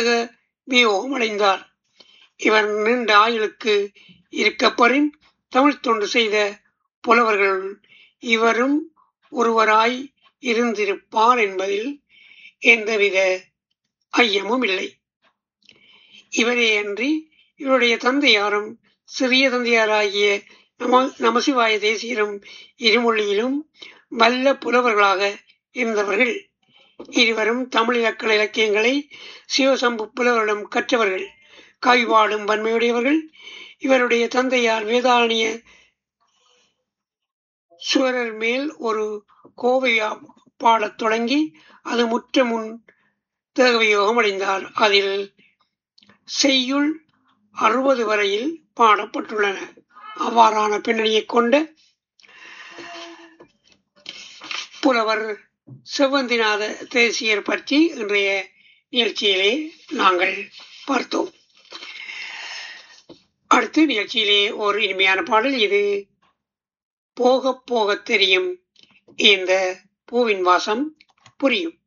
தேக வியோகம் அடைந்தார் இவர் நீண்ட ஆயுளுக்கு இருக்கப்பரின் தமிழ் தொண்டு செய்த புலவர்கள் இவரும் ஒருவராய் இருந்திருப்பார் என்பதில் எந்தவித ஐயமும் இல்லை இவரே அன்றி இவருடைய தந்தையாரும் சிறிய தந்தையாராகிய நம நமசிவாய தேசியரும் இருமொழியிலும் வல்ல புலவர்களாக இருந்தவர்கள் இருவரும் தமிழ் இலக்கண இலக்கியங்களை சிவசம்பு புலவரிடம் கற்றவர்கள் கவிபாடும் வன்மையுடையவர்கள் இவருடைய தந்தையார் வேதாரணிய சுவரர் மேல் ஒரு கோவை பாடத் தொடங்கி அது முற்ற முன் தேகவியோகம் அடைந்தார் அதில் செய்யுள் அறுபது வரையில் பாடப்பட்டுள்ளன அவ்வாறான பின்னணியை கொண்ட புலவர் செவ்வந்திநாத தேசியர் பற்றி இன்றைய நிகழ்ச்சியிலே நாங்கள் பார்த்தோம் அடுத்து நிகழ்ச்சியிலே ஒரு இனிமையான பாடல் இது போக போக தெரியும் இந்த பூவின் வாசம் புரியும்